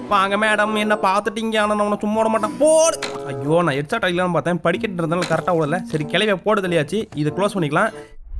வாங்க மேடம் என்ன பார்த்துட்டீங்க ஆனால் நான் உன்னை சும்மா விட மாட்டேன் போடு ஐயோ நான் ஹெட்செட் அடிக்கலாம்னு பார்த்தேன் படிக்கட்டு இருந்தாலும் கரெக்டாக விடல சரி கிளவியை போடு தெளியாச்சு இதை க்ளோஸ் பண்ணிக்கலாம்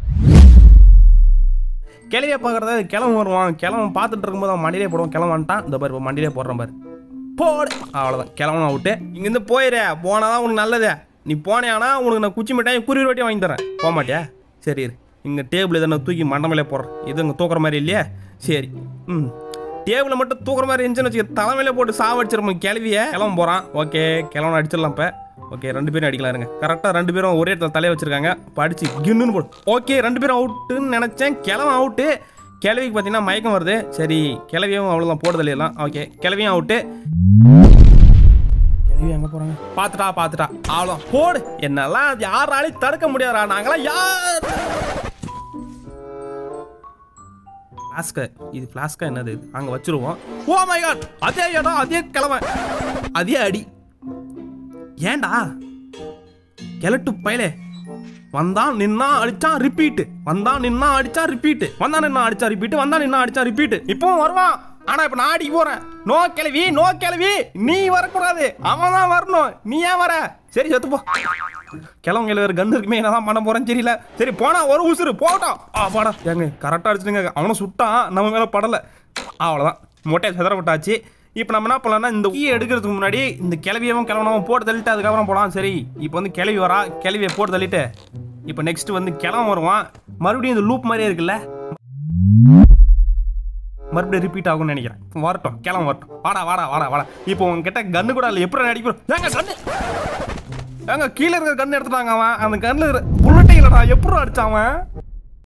கிளவியை பார்க்குறத கிளம்பு வருவான் கிளம்பு பார்த்துட்டு இருக்கும்போது அவன் மண்டியிலே போடுவான் கிளம்பான்ட்டான் இந்த பாரு இப்போ மண்டியிலே போடுறான் பாரு போடு அவ்வளோதான் கிளம்பணும் விட்டு இங்கேருந்து போயிடு போனால் தான் உனக்கு நல்லது நீ போனேன்னா உனக்கு நான் குச்சி மிட்டாய் குருவி ரொட்டியும் வாங்கி தரேன் போக மாட்டியா சரி இரு இங்கே டேபிள் எதனா தூக்கி மண்டமேலே போடுறேன் இது இங்கே தூக்குற மாதிரி இல்லையா சரி ம் டேபிளை மட்டும் தூக்குற மாதிரி இருந்துச்சுன்னு வச்சுக்க தலைமையில போட்டு சாவடிச்சிருப்போம் கிளவிய கிளம்ப போகிறான் ஓகே கிளம்பு அடிச்சிடலாம் இப்போ ஓகே ரெண்டு பேரும் அடிக்கலாம் இருங்க கரெக்டாக ரெண்டு பேரும் ஒரே இடத்துல தலையை வச்சிருக்காங்க படிச்சு கின்னுன்னு போடு ஓகே ரெண்டு பேரும் அவுட்டுன்னு நினச்சேன் கிளம்ப அவுட்டு கிளவிக்கு பார்த்தீங்கன்னா மயக்கம் வருது சரி கிளவியும் அவ்வளோதான் போடுதல் எல்லாம் ஓகே கிளவியும் அவுட்டு கிளவி எங்கே போகிறாங்க பார்த்துட்டா பார்த்துட்டா அவ்வளோ போடு என்னெல்லாம் யாராலையும் தடுக்க முடியாதா நாங்களாம் யார் ஃப்ளாஸ்க்கு இது ஃப்ளாஸ்கா என்னது இது அங்கே வச்சிருவோம் ஓ மை காட் அதே இடம் அதே கிழமை அதே அடி ஏன்டா கிழட்டு பயலே வந்தான் நின்னா அடிச்சான் ரிப்பீட் வந்தான் நின்னா அடிச்சா ரிப்பீட் வந்தான் நின்னா அடிச்சா ரிப்பீட் வந்தான் நின்னா அடிச்சா ரிப்பீட் இப்பவும் வருவான் ஆனா இப்ப நான் அடிக்க போறேன் நோ கிளவி நோ கிளவி நீ வரக்கூடாது அவன் தான் வரணும் நீ ஏன் வர சரி செத்து போ கிளவங்க வேறு கன்று இருக்குமே என்னதான் பண்ண போறேன்னு தெரியல சரி போனா ஒரு உசுறு போட்டோம் ஆ போடா ஏங்க கரெக்டாக அடிச்சுடுங்க அவனும் சுட்டான் நம்ம மேலே படலை அவ்வளோதான் மொட்டையை செதற விட்டாச்சு இப்போ நம்ம என்ன பண்ணலாம்னா இந்த கீயை எடுக்கிறதுக்கு முன்னாடி இந்த கிளவியவும் கிளவனவும் போட்டு தள்ளிட்டு அதுக்கப்புறம் போகலாம் சரி இப்போ வந்து கிளவி வரா கிளவியை போட்டு தள்ளிட்டு இப்போ நெக்ஸ்ட் வந்து கிளவன் வருவான் மறுபடியும் இந்த லூப் மாதிரியே இருக்குல்ல மறுபடியும் ரிப்பீட் ஆகும்னு நினைக்கிறேன் வரட்டும் கிளம்ப வரட்டும் வாடா வாடா வாடா வாடா இப்போ உங்ககிட்ட கன்று கூட இல்லை எப்படி அடிக்கிறோம் ஏங்க கண்ணு ஏங்க கீழே இருக்கிற கன்று எடுத்துட்டாங்க அவன் அந்த கண்ணில் புல்லட்டே இல்லைடா எப்படி அடிச்சான் அவன்